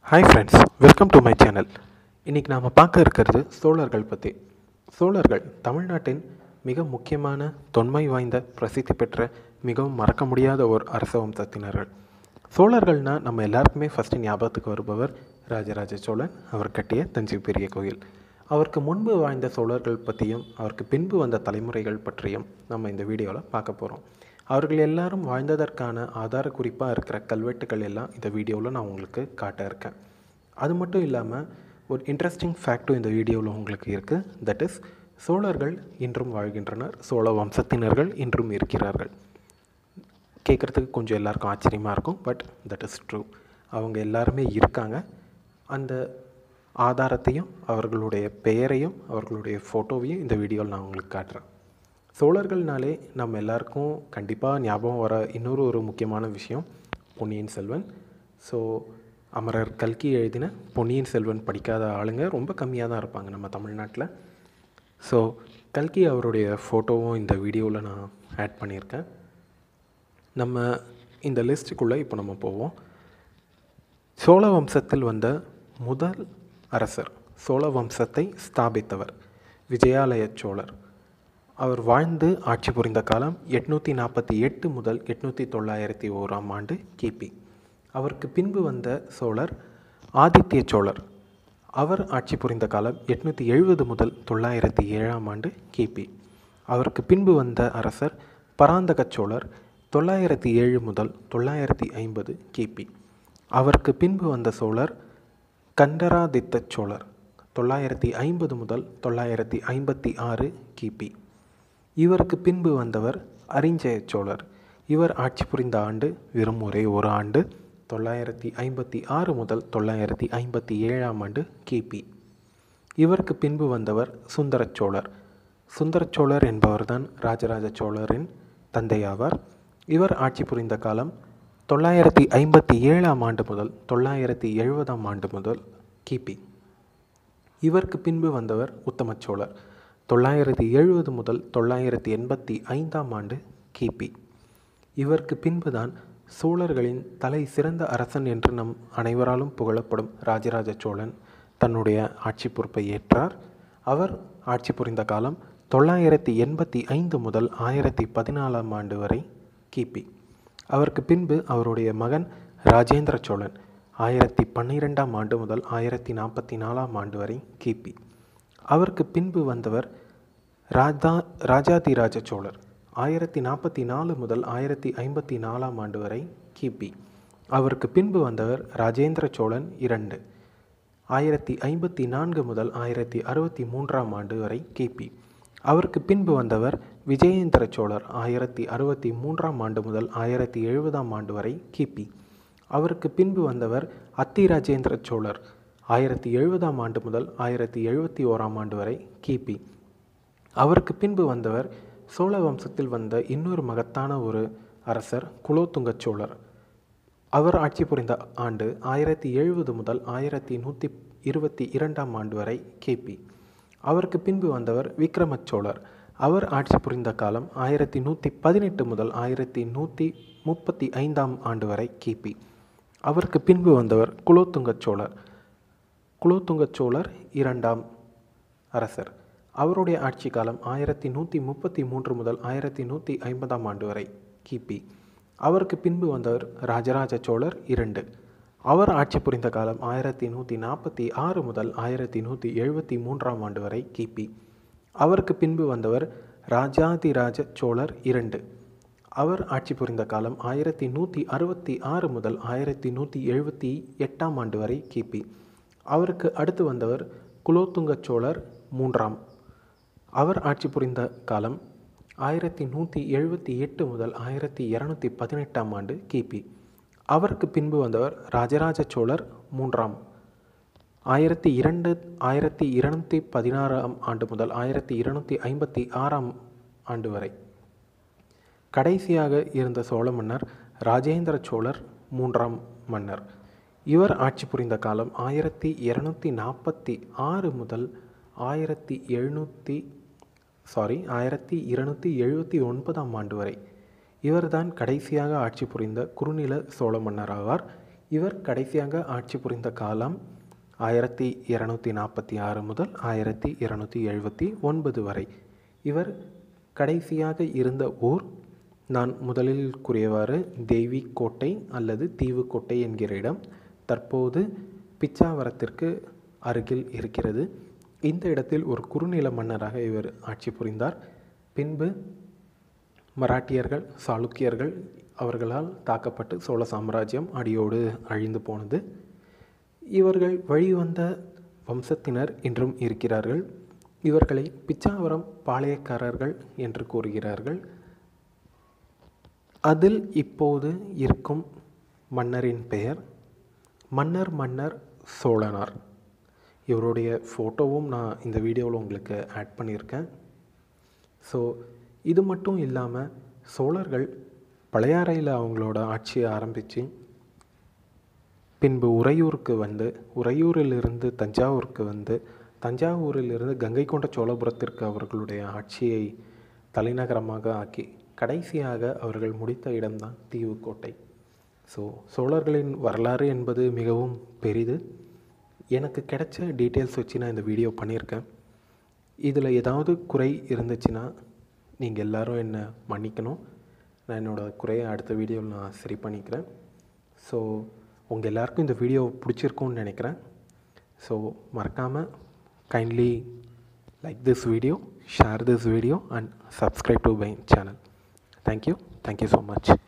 hi friends welcome to my channel இன்றைக்கி நாம் பார்க்க இருக்கிறது சோழர்கள் பற்றி சோழர்கள் தமிழ்நாட்டின் மிக முக்கியமான தொன்மை வாய்ந்த பிரசித்தி பெற்ற மிகவும் மறக்க முடியாத ஒரு அரச வம்சத்தினர்கள் சோழர்கள்னால் நம்ம எல்லாருக்குமே ஃபஸ்ட்டு ஞாபகத்துக்கு வருபவர் ராஜராஜ சோழன் அவர் கட்டிய தஞ்சை பெரிய கோயில் அவருக்கு முன்பு வாழ்ந்த சோழர்கள் பற்றியும் அவருக்கு பின்பு வந்த தலைமுறைகள் பற்றியும் நம்ம இந்த வீடியோவில் பார்க்க போகிறோம் அவர்கள் எல்லாரும் வாழ்ந்ததற்கான ஆதார குறிப்பாக இருக்கிற கல்வெட்டுகள் எல்லாம் இந்த வீடியோவில் நான் உங்களுக்கு காட்ட இருக்கேன் அது மட்டும் இல்லாமல் ஒரு இன்ட்ரெஸ்டிங் ஃபேக்டும் இந்த வீடியோவில் உங்களுக்கு இருக்குது தட் இஸ் சோழர்கள் இன்றும் வாழ்கின்றனர் சோழ வம்சத்தினர்கள் இன்றும் இருக்கிறார்கள் கேட்குறதுக்கு கொஞ்சம் எல்லாருக்கும் ஆச்சரியமாக இருக்கும் பட் தட் இஸ் ட்ரூ அவங்க எல்லாருமே இருக்காங்க அந்த ஆதாரத்தையும் அவர்களுடைய பெயரையும் அவர்களுடைய ஃபோட்டோவையும் இந்த வீடியோவில் நான் உங்களுக்கு காட்டுறேன் சோழர்கள்னாலே நம்ம எல்லாருக்கும் கண்டிப்பாக ஞாபகம் வர இன்னொரு ஒரு முக்கியமான விஷயம் பொன்னியின் செல்வன் ஸோ அமரர் கல்கி எழுதின பொன்னியின் செல்வன் படிக்காத ஆளுங்க ரொம்ப கம்மியாக தான் இருப்பாங்க நம்ம தமிழ்நாட்டில் ஸோ கல்கி அவருடைய ஃபோட்டோவும் இந்த வீடியோவில் நான் ஆட் பண்ணியிருக்கேன் நம்ம இந்த லிஸ்ட்டுக்குள்ளே இப்போ நம்ம போவோம் சோழ வம்சத்தில் வந்த முதல் அரசர் சோழ வம்சத்தை ஸ்தாபித்தவர் விஜயாலய சோழர் அவர் வாழ்ந்து ஆட்சி புரிந்த காலம் எட்நூற்றி நாற்பத்தி எட்டு முதல் எட்நூற்றி தொள்ளாயிரத்தி ஓராம் ஆண்டு கிபி அவருக்கு பின்பு வந்த சோழர் ஆதித்ய சோழர் அவர் ஆட்சி புரிந்த காலம் எட்நூற்றி எழுபது முதல் தொள்ளாயிரத்தி ஏழாம் ஆண்டு கிபி அவருக்கு பின்பு வந்த அரசர் பராந்தக சோழர் தொள்ளாயிரத்தி ஏழு முதல் தொள்ளாயிரத்தி ஐம்பது கிபி அவருக்கு பின்பு வந்த சோழர் கண்டராதித்த சோழர் தொள்ளாயிரத்தி ஐம்பது முதல் தொள்ளாயிரத்தி ஐம்பத்தி ஆறு கிபி இவருக்கு பின்பு வந்தவர் அரிஞ்சய சோழர் இவர் ஆட்சி புரிந்த ஆண்டு வெறும் ஒரே ஒரு ஆண்டு தொள்ளாயிரத்தி ஐம்பத்தி ஆறு முதல் தொள்ளாயிரத்தி ஐம்பத்தி ஏழாம் ஆண்டு கிபி இவருக்கு பின்பு வந்தவர் சுந்தர சோழர் சுந்தர சோழர் என்பவர்தான் ராஜராஜ சோழரின் தந்தையாவார் இவர் ஆட்சி புரிந்த காலம் தொள்ளாயிரத்தி ஐம்பத்தி ஏழாம் ஆண்டு முதல் தொள்ளாயிரத்தி எழுபதாம் ஆண்டு முதல் கிபி இவருக்கு பின்பு வந்தவர் உத்தம சோழர் தொள்ளாயிரத்தி எழுபது முதல் தொள்ளாயிரத்தி எண்பத்தி ஐந்தாம் ஆண்டு கிபி இவருக்கு பின்புதான் சோழர்களின் தலை சிறந்த அரசன் என்று நம் அனைவராலும் புகழப்படும் ராஜராஜ சோழன் தன்னுடைய ஆட்சி பொறுப்பை ஏற்றார் அவர் ஆட்சி புரிந்த காலம் தொள்ளாயிரத்தி எண்பத்தி ஐந்து முதல் ஆயிரத்தி பதினாலாம் ஆண்டு வரை கிபி அவருக்கு பின்பு அவருடைய மகன் ராஜேந்திர சோழன் ஆயிரத்தி பன்னிரெண்டாம் ஆண்டு முதல் ஆயிரத்தி நாற்பத்தி நாலாம் ஆண்டு வரை கிபி அவருக்கு பின்பு வந்தவர் ராஜா ராஜாதிராஜ சோழர் ஆயிரத்தி நாற்பத்தி நாலு முதல் ஆயிரத்தி ஐம்பத்தி நாலாம் ஆண்டு வரை கிபி அவருக்கு பின்பு வந்தவர் ராஜேந்திர சோழன் இரண்டு ஆயிரத்தி ஐம்பத்தி நான்கு முதல் ஆயிரத்தி அறுபத்தி மூன்றாம் ஆண்டு வரை கிபி அவருக்கு பின்பு வந்தவர் விஜயேந்திர சோழர் ஆயிரத்தி அறுபத்தி மூன்றாம் ஆண்டு முதல் ஆயிரத்தி எழுபதாம் ஆண்டு வரை கிபி அவருக்கு பின்பு வந்தவர் அத்திராஜேந்திர சோழர் ஆயிரத்தி எழுபதாம் ஆண்டு முதல் ஆயிரத்தி எழுபத்தி ஓராம் ஆண்டு வரை கிபி அவருக்கு பின்பு வந்தவர் சோழ வம்சத்தில் வந்த இன்னொரு மகத்தான ஒரு அரசர் குலோத்துங்க சோழர் அவர் ஆட்சி புரிந்த ஆண்டு ஆயிரத்தி எழுபது முதல் ஆயிரத்தி நூற்றி இருபத்தி இரண்டாம் ஆண்டு வரை கிபி அவருக்கு பின்பு வந்தவர் விக்ரம சோழர் அவர் ஆட்சி புரிந்த காலம் ஆயிரத்தி நூற்றி பதினெட்டு முதல் ஆயிரத்தி நூற்றி முப்பத்தி ஐந்தாம் ஆண்டு வரை கிபி அவருக்கு பின்பு வந்தவர் குலோத்துங்க சோழர் குலோத்துங்க சோழர் இரண்டாம் அரசர் அவருடைய ஆட்சி காலம் ஆயிரத்தி நூற்றி முப்பத்தி மூன்று முதல் ஆயிரத்தி நூற்றி ஐம்பதாம் ஆண்டு வரை கிபி அவருக்கு பின்பு வந்தவர் ராஜராஜ சோழர் இரண்டு அவர் ஆட்சி புரிந்த காலம் ஆயிரத்தி நூற்றி நாற்பத்தி ஆறு முதல் ஆயிரத்தி நூற்றி எழுபத்தி மூன்றாம் ஆண்டு வரை கிபி அவருக்கு பின்பு வந்தவர் ராஜாதிராஜ சோழர் இரண்டு அவர் ஆட்சி புரிந்த காலம் ஆயிரத்தி நூற்றி அறுபத்தி ஆறு முதல் ஆயிரத்தி நூற்றி எழுபத்தி எட்டாம் ஆண்டு வரை கிபி அவருக்கு அடுத்து வந்தவர் குலோத்துங்க சோழர் மூன்றாம் அவர் ஆட்சி புரிந்த காலம் ஆயிரத்தி நூற்றி எழுபத்தி எட்டு முதல் ஆயிரத்தி இரநூத்தி பதினெட்டாம் ஆண்டு கிபி அவருக்கு பின்பு வந்தவர் ராஜராஜ சோழர் மூன்றாம் ஆயிரத்தி இரண்டு ஆயிரத்தி இருநூற்றி பதினாறாம் ஆண்டு முதல் ஆயிரத்தி இருநூற்றி ஐம்பத்தி ஆறாம் ஆண்டு வரை கடைசியாக இருந்த சோழ மன்னர் ராஜேந்திர சோழர் மூன்றாம் மன்னர் இவர் ஆட்சி புரிந்த காலம் ஆயிரத்தி இரநூத்தி நாற்பத்தி ஆறு முதல் ஆயிரத்தி எழுநூற்றி சாரி ஆயிரத்தி இருநூற்றி எழுபத்தி ஒன்பதாம் ஆண்டு வரை இவர்தான் கடைசியாக ஆட்சி புரிந்த குறுநில சோழ மன்னர் ஆவார் இவர் கடைசியாக ஆட்சி புரிந்த காலம் ஆயிரத்தி இரநூத்தி நாற்பத்தி ஆறு முதல் ஆயிரத்தி இரநூத்தி எழுபத்தி ஒன்பது வரை இவர் கடைசியாக இருந்த ஊர் நான் முதலில் கூறியவாறு தேவி கோட்டை அல்லது தீவுக்கோட்டை என்கிற இடம் தற்போது பிச்சாவரத்திற்கு அருகில் இருக்கிறது இந்த இடத்தில் ஒரு குறுநில மன்னராக இவர் ஆட்சி புரிந்தார் பின்பு மராட்டியர்கள் சாளுக்கியர்கள் அவர்களால் தாக்கப்பட்டு சோழ சாம்ராஜ்யம் அடியோடு அழிந்து போனது இவர்கள் வழிவந்த வம்சத்தினர் இன்றும் இருக்கிறார்கள் இவர்களை பிச்சாவரம் பாளையக்காரர்கள் என்று கூறுகிறார்கள் அதில் இப்போது இருக்கும் மன்னரின் பெயர் மன்னர் மன்னர் சோழனார் இவருடைய ஃபோட்டோவும் நான் இந்த வீடியோவில் உங்களுக்கு ஆட் பண்ணியிருக்கேன் ஸோ இது மட்டும் இல்லாமல் சோழர்கள் பழையாறையில் அவங்களோட ஆட்சியை ஆரம்பித்து பின்பு உறையூருக்கு வந்து உறையூரிலிருந்து தஞ்சாவூருக்கு வந்து தஞ்சாவூரிலிருந்து கங்கை கொண்ட சோழபுரத்திற்கு அவர்களுடைய ஆட்சியை தலைநகரமாக ஆக்கி கடைசியாக அவர்கள் முடித்த இடம்தான் தீவுக்கோட்டை ஸோ சோழர்களின் வரலாறு என்பது மிகவும் பெரிது எனக்கு கிடைச்ச டீட்டெயில்ஸ் வச்சு நான் இந்த வீடியோ பண்ணியிருக்கேன் இதில் ஏதாவது குறை இருந்துச்சுன்னா நீங்கள் எல்லோரும் என்னை மன்னிக்கணும் நான் என்னோடய குறையை அடுத்த வீடியோவில் நான் சரி பண்ணிக்கிறேன் ஸோ உங்கள் எல்லாருக்கும் இந்த வீடியோ பிடிச்சிருக்கும்னு நினைக்கிறேன் ஸோ மறக்காமல் kindly like this video share this video and subscribe to my channel thank you thank you so much